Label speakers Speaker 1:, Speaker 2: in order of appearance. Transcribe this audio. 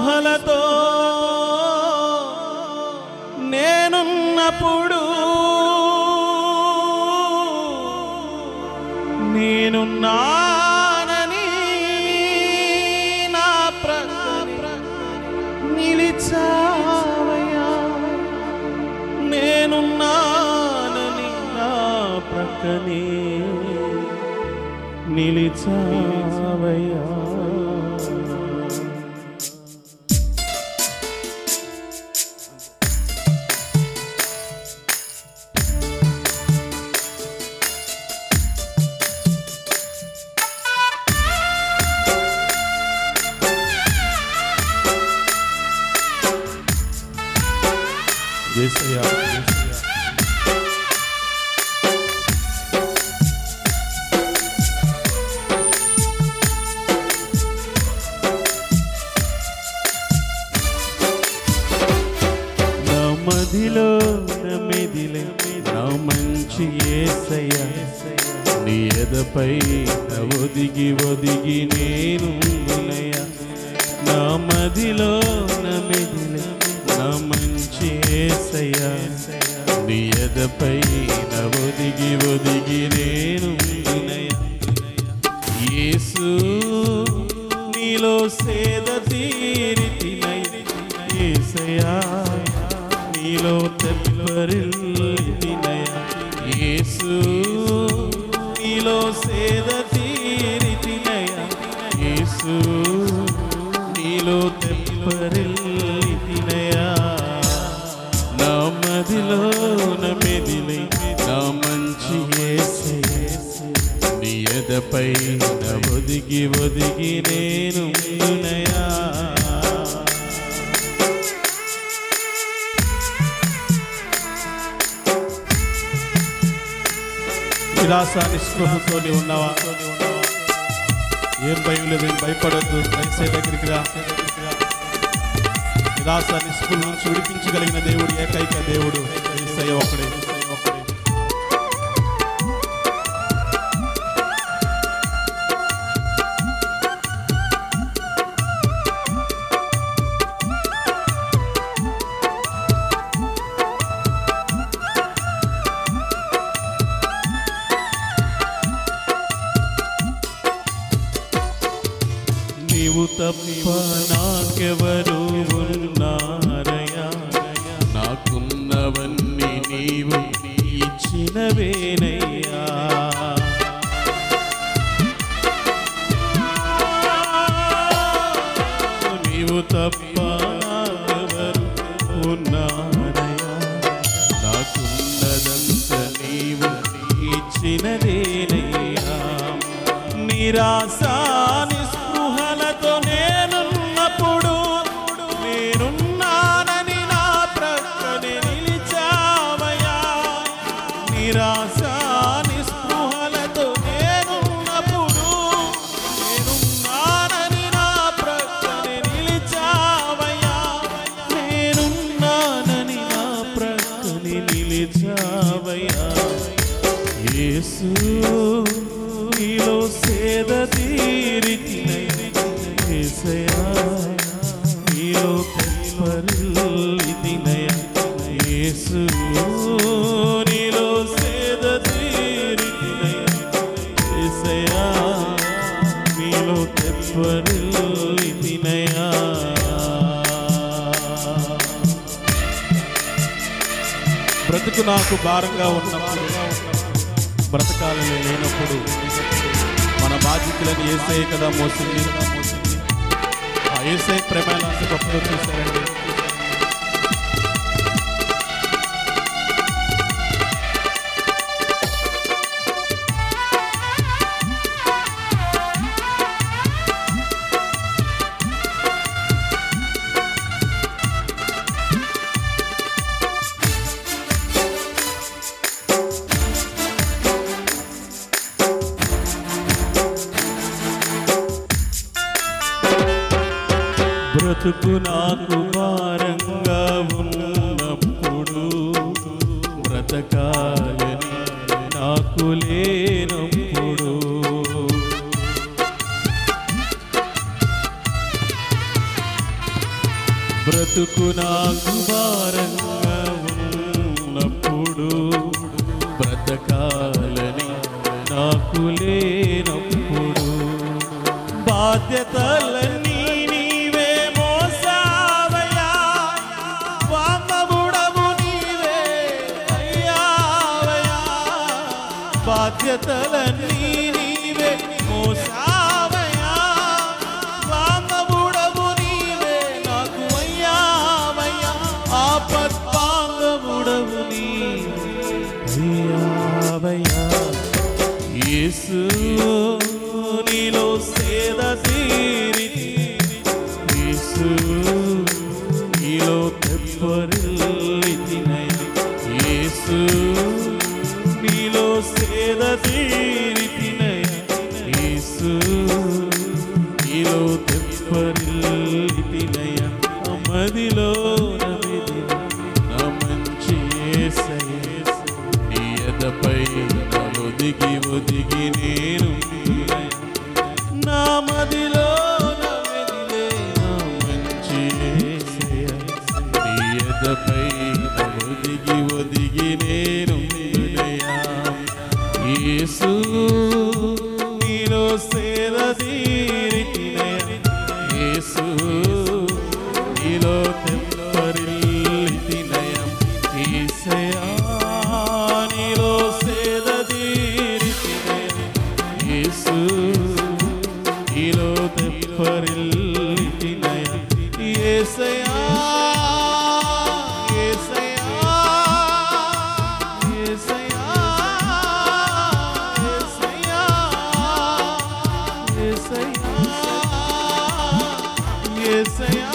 Speaker 1: నిస్పృహలతో నేనున్నప్పుడు నేనున్నానని నా ప్రక్క నిలిచావయ్యా నేనున్నానని నా ప్రక్కనే నిలిచావయ్యా యేసయ్యా, యేసయ్యా. నా మదిలో నా మెదిలే నా మంచి ఏసయ్య నీ ఎదపై నా ఒదిగి ఒదిగి నేను నా మదిలో నా మెదిలే నా మంచి ఏసయ్య నీ ఎదపై నా ఒదిగి ఒదిగి నేను యేసు నీలో సేద తీరితినై యేసయ్యా నీలో తెప్పరిల్లినయ యేసు నీలో సేద తీరితినయ యేసు నీలో తెప్పరిల్లినయ నా మదిలో నా మెదిలై నా మంచి యేసయ్య నీ ఎదపై నా ఒదిగి ఒదిగి నేను ఉందునయా. నిరాశ నిస్పృహతో నీవు ఉన్నావా ఏం భయం లేదు ఏం భయపడద్దు కలిసే దగ్గరికి రా నిరాశ నిస్పృహ నుంచి విడిపించగలిగిన దేవుడు ఏకైక దేవుడు యేసయ్య ఒకడే యేసయ్య ఒకడే నీవు తప్ప నాకెవరు ఉన్నారయ్యా నాకున్నవన్నీ నీవు ఇచ్చినవేనయ్యా నీవు తప్ప నాకెవరు ఉన్నారయ్యా నాకున్నదంత నీవు ఇచ్చినదేనయ్యా నిరాశ నిస్పృహలతో నేనున్నప్పుడు నేనున్నానని నా ప్రక్కనే నిలిచావయ్యా నిరాశ నిస్పృహలతో నేనున్నప్పుడు నేనున్నానని నా ప్రక్కనే నిలిచావయ్యా నేనున్నానని నా ప్రక్కనే నిలిచావయ్యా యేసు నీలో సేద తీరితినై యేసయ్యా నీలో తెప్పరిల్లితినయ యేసు నీలో సేద తీరితినై యేసయ్యా నీలో తెప్పరిల్లితినయా బ్రతుకు నాకు భారంగా ఉన్నప్పుడు బ్రతకాలని లేనప్పుడు మన బాధ్యతలను ఏసై కదా మోసింది ఆ ఏసై ప్రేమాలు అంత గొప్పగా చూశారండి బ్రతుకు నాకు భారంగా ఉన్నప్పుడు బ్రతకాలని నాకు లేనప్పుడు బ్రతుకు నాకు భారంగా ఉన్నప్పుడు బ్రతకాలని నాకు లేనప్పుడు బాధ్యతలన్నీ నీవే మోసావయ్యా వామబుడవు నీవే అయ్యావయ్యా బాధ్యతలన్నీ నీవే మోసావయ్యా వామబుడవు నీవే నాకు అయ్యావయ్యా ఆపద్బాంగముడవు నీవే అయ్యావయ్యా యేసు నీలో సేద తీరి యేసు నీలో తెప్పరిల్లితినయ యేసు నీలో సేద తీరితినయ యేసు నీలో తెప్పరిల్లితినయ మదిలో నమిదిన నా మంచి యేసయ్య నీ ఎదపై నా ఒదిగి ఒదిగి నేను నా మదిలో నా మెదిలే నా మంచి యేసయ్య. నీ ఎదపై నా ఒదిగి ఒదిగి నేను యేసు నీలో సేద తీరితినయ యేసు నీలో తెప్పరిల్లితినయ యేసయ్యా నీలో సేద తీరితినయ యేసు నీలో తెప్పరిల్లితినయ యేసయ్యా యేసయ్యా యేసయ్యా యేసయ్యా యేసయ్యా యేసయ్యా